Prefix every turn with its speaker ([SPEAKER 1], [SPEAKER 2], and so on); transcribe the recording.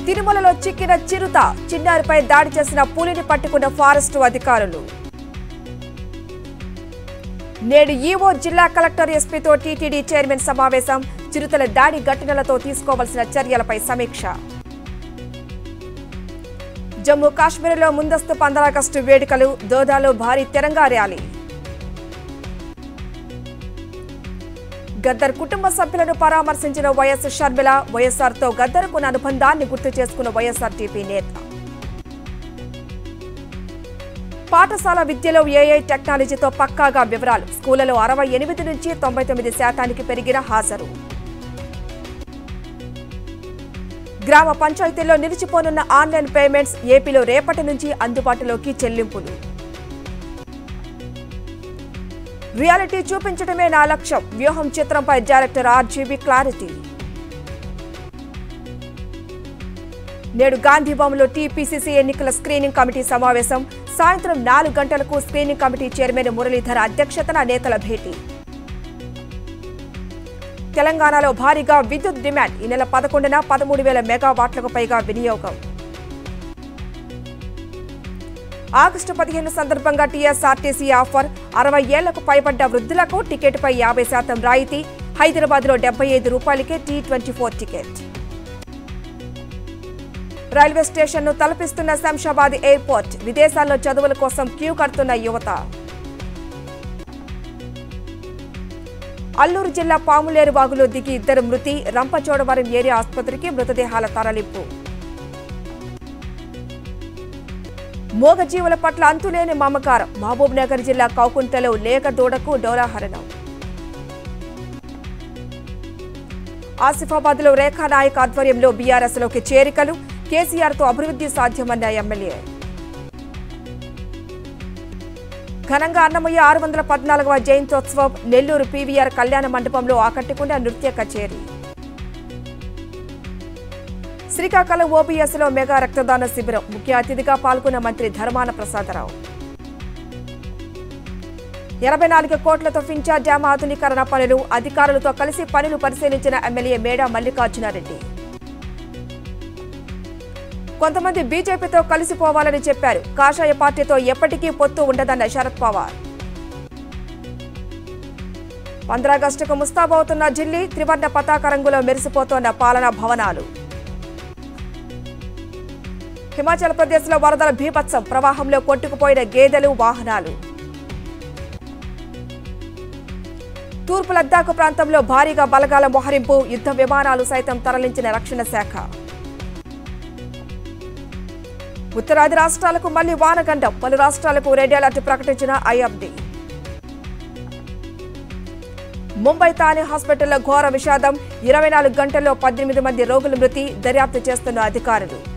[SPEAKER 1] తిరుమలలో చిక్కిన చిరుత చిన్నారిపై దాడి చేసిన పులిని పట్టుకున్న ఫారెస్టు అధికారులు నేడు ఈవో జిల్లా కలెక్టర్ ఎస్పీతో టీటీడీ చైర్మన్ సమావేశం చిరుతల దాడి ఘటనలతో తీసుకోవాల్సిన చర్యలపై సమీక్ష జమ్మూ కాశ్మీర్లో ముందస్తు పంద్రాగస్టు వేడుకలు దోదాలో భారీ తిరంగా ర్యాలీ గద్దర్ కుటుంబ సభ్యులను పరామర్శించిన వైఎస్ షర్మిల వైఎస్ఆర్తో గద్దర్కున్న అనుబంధాన్ని గుర్తు చేసుకున్న వైఎస్ఆర్టీపీ నేత పాఠశాల విద్యలో ఏఐ టెక్నాలజీతో పక్కాగా వివరాలు స్కూళ్లలో అరవై ఎనిమిది నుంచి తొంభై తొమ్మిది శాతానికి పెరిగిన హాజరు గ్రామ పంచాయతీల్లో నిలిచిపోనున్న ఆన్లైన్ పేమెంట్స్ ఏపీలో రేపటి నుంచి అందుబాటులోకి చెల్లింపులు రియాలిటీ చూపించడమే నా లక్ష్యం వ్యూహం చిత్రంపై డైరెక్టర్ ఆర్జీబీ క్లారిటీ నేడు గాంధీభవన్లో టీపీసీసీ ఎన్నికల స్క్రీనింగ్ కమిటీ సమావేశం సాయంత్రం నాలుగు గంటలకు స్క్రీనింగ్ కమిటీ చైర్మన్ మురళీధర్ అధ్యక్షతన నేతల భేటీ తెలంగాణలో భారీగా విద్యుత్ డిమాండ్ ఈ నెల పదకొండున పదమూడు వేల మెగావాట్లకు పైగా వినియోగం ఆగస్టు పదిహేను సందర్భంగా టీఎస్ఆర్టీసీ ఆఫర్ అరవై ఏళ్లకు పైబడ్డ వృద్ధులకు టికెట్పై యాభై శాతం రాయితీ హైదరాబాద్లో డెబ్బై ఐదు రూపాయలకే T twenty four ticket railway స్టేషన్ను తలపిస్తున్న శంషాబాద్ ఎయిర్పోర్ట్ విదేశాల్లో చదువుల కోసం క్యూ కడుతున్న యువత అల్లూరు జిల్లా పాములేరు వాగులో దిగి ఇద్దరు మృతి రంపచోడవరం ఏరియా ఆసుపత్రికి మృతదేహాల తరలింపు మూగజీవుల పట్ల అంతులేని మమకారం మహబూబ్ నగర్ జిల్లా కౌకుంటలో లేక దూడకు డోలాహరణం ఆసిఫాబాద్ లో రేఖా నాయక్ ఆధ్వర్యంలో బీఆర్ఎస్ లోకి చేరికలు కేసీఆర్ తో అభివృద్ధి సాధ్యమన్న ఎమ్మెల్యే ఘనంగా అన్నమయ్య ఆరు వందల పద్నాలుగవ జయంతోత్సవం నెల్లూరు పీవీఆర్ కళ్యాణ మండపంలో ఆకట్టుకున్న నృత్య కచేరీ శ్రీకాకుళం ఓబీఎస్ లో మెగా రక్తదాన శిబిరం ముఖ్య అతిథిగా పాల్గొన్న మంత్రి ధర్మాన ప్రసాదరావు ఎనభై నాలుగు కోట్లతో ఫించా డ్యాం ఆధునీకరణ పనులు అధికారులతో కలిసి పనులు పరిశీలించిన ఎమ్మెల్యే మేడా మల్లికార్జునారెడ్డి కొంతమంది బీజేపీతో కలిసిపోవాలని చెప్పారు కాషాయ పార్టీతో ఎప్పటికీ పొత్తు ఉండదన్న శరద్ పవార్ పంద్రాగస్టుకు ముస్తాబవుతున్న ఢిల్లీ త్రివర్ణ పతాక రంగులో మెరిసిపోతోన్న పాలనా భవనాలు హిమాచల్ ప్రదేశ్లో వరదల భీభత్సం ప్రవాహంలో కొట్టుకుపోయిన గేదెలు వాహనాలు తూర్పు లద్దాఖ్ ప్రాంతంలో భారీగా బలగాల మోహరింపు యుద్ధ విమానాలు సైతం తరలించిన రక్షణ శాఖ ఉత్తరాది రాష్ట్రాలకు మళ్లీ వానగండం పలు రాష్ట్రాలకు రెడ్ అలర్ట్ ప్రకటించిన ఐఎఫ్డి ముంబై తానే హాస్పిటల్లో ఘోర విషాదం ఇరవై నాలుగు గంటల్లో పద్దెనిమిది మంది రోగుల మృతి దర్యాప్తు చేస్తున్న అధికారులు